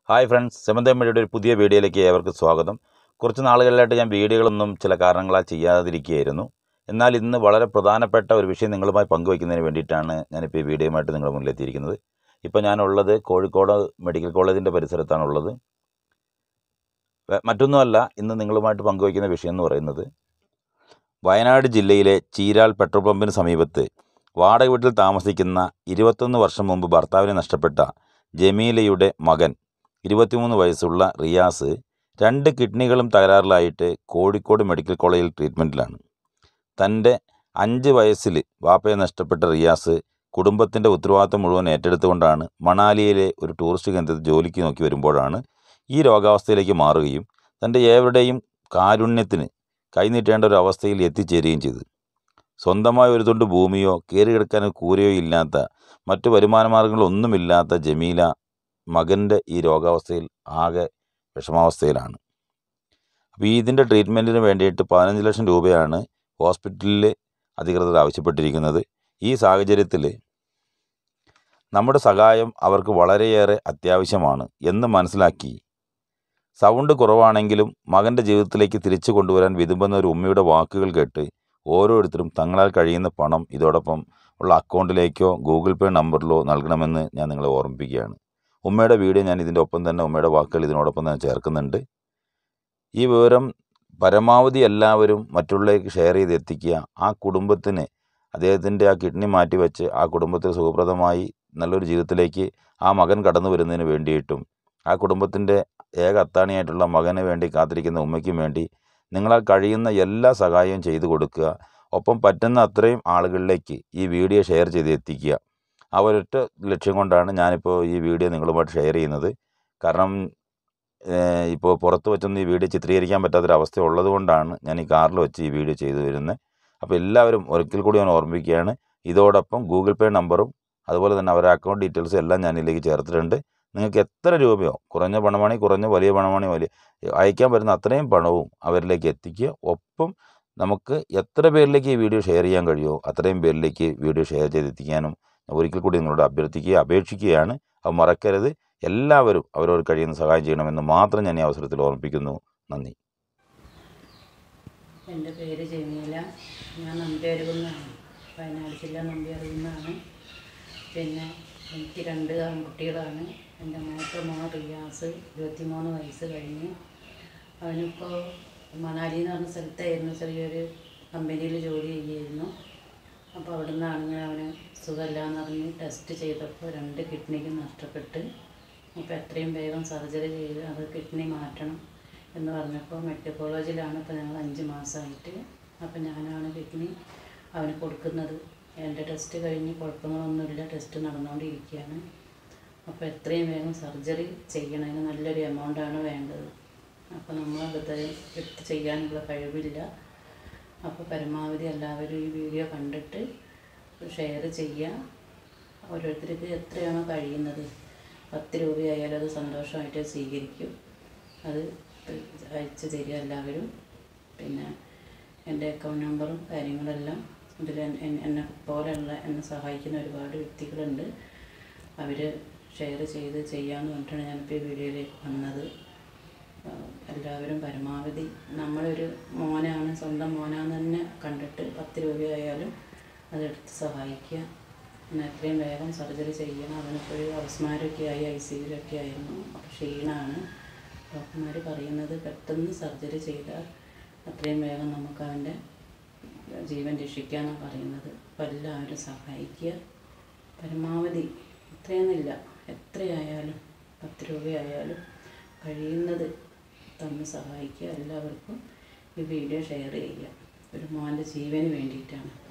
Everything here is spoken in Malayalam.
ഹായ് ഫ്രണ്ട്സ് സെമന്തമ്മയുടെ ഒരു പുതിയ വീഡിയോയിലേക്ക് ഏവർക്കും സ്വാഗതം കുറച്ച് നാളുകളിലായിട്ട് ഞാൻ വീഡിയോകളൊന്നും ചില കാരണങ്ങളാൽ ചെയ്യാതിരിക്കുകയായിരുന്നു എന്നാൽ ഇന്ന് വളരെ പ്രധാനപ്പെട്ട ഒരു വിഷയം നിങ്ങളുമായി പങ്കുവയ്ക്കുന്നതിന് വേണ്ടിയിട്ടാണ് ഞാനിപ്പോൾ ഈ വീഡിയോയുമായിട്ട് നിങ്ങളുടെ മുന്നിലെത്തിയിരിക്കുന്നത് ഇപ്പോൾ ഞാനുള്ളത് കോഴിക്കോട് മെഡിക്കൽ കോളേജിൻ്റെ പരിസരത്താണുള്ളത് വേ- മറ്റൊന്നുമല്ല ഇന്ന് നിങ്ങളുമായിട്ട് പങ്കുവയ്ക്കുന്ന വിഷയം എന്ന് പറയുന്നത് വയനാട് ജില്ലയിലെ ചീരാൽ പെട്രോൾ പമ്പിന് സമീപത്ത് വാടക വീട്ടിൽ താമസിക്കുന്ന ഇരുപത്തൊന്ന് വർഷം മുമ്പ് ഭർത്താവിനെ നഷ്ടപ്പെട്ട ജമീലയുടെ മകൻ ഇരുപത്തിമൂന്ന് വയസ്സുള്ള റിയാസ് രണ്ട് കിഡ്നികളും തകരാറിലായിട്ട് കോഴിക്കോട് മെഡിക്കൽ കോളേജിൽ ട്രീറ്റ്മെൻറ്റിലാണ് തൻ്റെ അഞ്ച് വയസ്സിൽ വാപ്പയെ നഷ്ടപ്പെട്ട റിയാസ് കുടുംബത്തിൻ്റെ ഉത്തരവാദിത്തം മുഴുവൻ ഏറ്റെടുത്തുകൊണ്ടാണ് മണാലിയിലെ ഒരു ടൂറിസ്റ്റ് കേന്ദ്രത്തിൽ ജോലിക്ക് നോക്കി വരുമ്പോഴാണ് ഈ രോഗാവസ്ഥയിലേക്ക് മാറുകയും തൻ്റെ ഏവരുടെയും കാരുണ്യത്തിന് കൈനീട്ടേണ്ട ഒരു അവസ്ഥയിൽ എത്തിച്ചേരുകയും ചെയ്തു സ്വന്തമായ ഒരു തുണ്ട് ഭൂമിയോ കയറി കിടക്കാൻ ഒരു കൂരയോ ഇല്ലാത്ത മറ്റു വരുമാന മാർഗങ്ങളൊന്നുമില്ലാത്ത ജമീല മകൻ്റെ ഈ രോഗാവസ്ഥയിൽ ആകെ വിഷമാവസ്ഥയിലാണ് അപ്പോൾ ഈ ഇതിൻ്റെ ട്രീറ്റ്മെൻറ്റിന് വേണ്ടിയിട്ട് പതിനഞ്ച് ലക്ഷം രൂപയാണ് ഹോസ്പിറ്റലിൽ അധികൃതർ ആവശ്യപ്പെട്ടിരിക്കുന്നത് ഈ സാഹചര്യത്തിൽ നമ്മുടെ സഹായം അവർക്ക് വളരെയേറെ അത്യാവശ്യമാണ് എന്ന് മനസ്സിലാക്കി സൗണ്ട് കുറവാണെങ്കിലും മകൻ്റെ ജീവിതത്തിലേക്ക് തിരിച്ചു കൊണ്ടുവരാൻ വിതുമ്പുന്ന ഒരു ഉമ്മയുടെ വാക്കുകൾ കേട്ട് ഓരോരുത്തരും തങ്ങളാൽ കഴിയുന്ന പണം ഇതോടൊപ്പം ഉള്ള അക്കൗണ്ടിലേക്കോ ഗൂഗിൾ പേ നമ്പറിലോ നൽകണമെന്ന് ഞാൻ നിങ്ങളെ ഓർമ്മിപ്പിക്കുകയാണ് ഉമ്മയുടെ വീഡിയോ ഞാൻ ഇതിൻ്റെ ഒപ്പം തന്നെ ഉമ്മയുടെ വാക്കുകൾ ഇതിനോടൊപ്പം തന്നെ ചേർക്കുന്നുണ്ട് ഈ വിവരം പരമാവധി എല്ലാവരും മറ്റുള്ളവർക്ക് ഷെയർ ചെയ്ത് എത്തിക്കുക ആ കുടുംബത്തിന് അദ്ദേഹത്തിൻ്റെ ആ കിഡ്നി മാറ്റിവെച്ച് ആ കുടുംബത്തിൽ സുഖപ്രദമായി നല്ലൊരു ജീവിതത്തിലേക്ക് ആ മകൻ കടന്നു വരുന്നതിന് വേണ്ടിയിട്ടും ആ കുടുംബത്തിൻ്റെ ഏക അത്താണിയായിട്ടുള്ള മകന് വേണ്ടി കാത്തിരിക്കുന്ന ഉമ്മയ്ക്കും വേണ്ടി നിങ്ങളാൽ കഴിയുന്ന എല്ലാ സഹായവും ചെയ്തു കൊടുക്കുക ഒപ്പം പറ്റുന്ന അത്രയും ആളുകളിലേക്ക് ഈ വീഡിയോ ഷെയർ ചെയ്ത് എത്തിക്കുക ആ ഒരൊറ്റ ലക്ഷ്യം കൊണ്ടാണ് ഞാനിപ്പോൾ ഈ വീഡിയോ നിങ്ങളുമായിട്ട് ഷെയർ ചെയ്യുന്നത് കാരണം ഏഹ്, ഇപ്പോൾ പുറത്ത് വെച്ചൊന്നും ഈ വീഡിയോ ചിത്രീകരിക്കാൻ പറ്റാത്തൊരവസ്ഥ ഉള്ളത് കൊണ്ടാണ് ഞാൻ ഈ കാറിൽ വെച്ച് ഈ വീഡിയോ ചെയ്തു വരുന്നത് അപ്പോൾ എല്ലാവരും ഒരിക്കൽ കൂടി ഞാൻ ഓർമ്മിപ്പിക്കുകയാണ് ഇതോടൊപ്പം ഗൂഗിൾ പേ നമ്പറും അതുപോലെ തന്നെ അവരുടെ അക്കൗണ്ട് ഡീറ്റെയിൽസും എല്ലാം ഞാൻ ഇതിലേക്ക് ചേർത്തിട്ടുണ്ട് നിങ്ങൾക്ക് എത്ര രൂപയോ കുറഞ്ഞ പണമാണി കുറഞ്ഞ വലിയ പണമാണി വലിയ അയക്കാൻ പറ്റുന്ന അത്രയും പണവും അവരിലേക്ക് എത്തിക്കുക ഒപ്പം നമുക്ക് എത്ര പേരിലേക്ക് ഈ വീഡിയോ ഷെയർ ചെയ്യാൻ കഴിയുമോ അത്രയും പേരിലേക്ക് വീഡിയോ ഷെയർ ചെയ്തെത്തിക്കാനും ഒരിക്കൽ കൂടി നിങ്ങളോട് അഭ്യർത്ഥിക്കുക അപേക്ഷിക്കുകയാണ് അത് മറക്കരുത് എല്ലാവരും അവരവർ കഴിയുന്ന സഹായം ചെയ്യണമെന്ന് മാത്രം ഞാൻ ഈ അവസരത്തിൽ ഓർമ്മിപ്പിക്കുന്നു നന്ദി എൻ്റെ പേര് ജമീല ഞാൻ നമ്പിയരുകുന്നാണ് വയനാട് ജില്ല നമ്പിയരുകുന്നാണ് പിന്നെ എനിക്ക് രണ്ട് ആൺകുട്ടികളാണ് എൻ്റെ മൂത്ത മോൻ റിയാസ് ഇരുപത്തിമൂന്ന് വയസ്സ് കഴിഞ്ഞ് അവനിപ്പോൾ മണാലി എന്ന് പറഞ്ഞ സ്ഥലത്തായിരുന്നു ചെറിയൊരു കമ്പനിയിൽ ജോലി ചെയ്യുമായിരുന്നു അപ്പോൾ അവിടെ നിന്നാണെങ്കിൽ അവന് സുഖമില്ലാന്ന് പറഞ്ഞ് ടെസ്റ്റ് ചെയ്തപ്പോൾ രണ്ട് കിഡ്നിക്ക് നഷ്ടപ്പെട്ട് അപ്പോൾ എത്രയും വേഗം സർജറി ചെയ്ത് അത് കിഡ്നി മാറ്റണം എന്ന് പറഞ്ഞപ്പോൾ മെഡിക്കൽ കോളേജിലാണ് ഇപ്പോൾ ഞങ്ങൾ അഞ്ച് മാസമായിട്ട് അപ്പോൾ ഞാനാണ് കിഡ്നി അവന് കൊടുക്കുന്നത് എൻ്റെ ടെസ്റ്റ് കഴിഞ്ഞ് കുഴപ്പങ്ങളൊന്നുമില്ല ടെസ്റ്റ് നടന്നുകൊണ്ടിരിക്കുകയാണ് അപ്പോൾ എത്രയും വേഗം സർജറി ചെയ്യണതിന് നല്ലൊരു എമൗണ്ടാണ് വേണ്ടത് അപ്പോൾ നമ്മളത് എടുത്ത് ചെയ്യാനുള്ള കഴിവില്ല അപ്പോൾ പരമാവധി എല്ലാവരും ഈ വീഡിയോ കണ്ടിട്ട് ഷെയർ ചെയ്യുക ഓരോരുത്തർക്ക് എത്രയാണോ കഴിയുന്നത് പത്ത് രൂപയായാലും അത് സന്തോഷമായിട്ട് സ്വീകരിക്കും അത് അയച്ചു തരിക എല്ലാവരും പിന്നെ എൻ്റെ അക്കൗണ്ട് നമ്പറും കാര്യങ്ങളെല്ലാം ഇതിൽ എൻ- എൻ- എന്നെ പോലെയുള്ള എന്നെ സഹായിക്കുന്ന ഒരുപാട് വ്യക്തികളുണ്ട് അവർ ഷെയർ ചെയ്ത് ചെയ്യാമെന്ന് പറഞ്ഞിട്ടാണ് ഞാനിപ്പോൾ ഈ വീഡിയോയിലേക്ക് വന്നത് ആ, എല്ലാവരും പരമാവധി നമ്മളൊരു മോനാണ് സ്വന്തം മോനാന്ന് തന്നെ കണ്ടിട്ട് പത്ത് രൂപയായാലും അതെടുത്ത് സഹായിക്കുക പിന്നെ എത്രയും വേഗം സർജറി ചെയ്യണം അവനിപ്പോൾ അവസ്മാരൊക്കെ ആയി ഐ സിയിലൊക്കെ ആയിരുന്നു അപ്പോൾ ക്ഷീണമാണ് ഡോക്ടർമാർ പറയുന്നത് പെട്ടെന്ന് സർജറി ചെയ്താൽ അത്രയും വേഗം നമുക്ക് അവൻ്റെ ജീവൻ രക്ഷിക്കാമെന്നാണ് പറയുന്നത് അപ്പോൾ എല്ലാവരും സഹായിക്കുക പരമാവധി ഇത്രയൊന്നുമില്ല എത്രയായാലും പത്ത് രൂപയായാലും കഴിയുന്നത് തന്ന് സഹായിക്കുക എല്ലാവർക്കും ഈ വീഡിയോ ഷെയർ ചെയ്യുക ഒരു മോൻ്റെ ജീവന് വേണ്ടിയിട്ടാണ്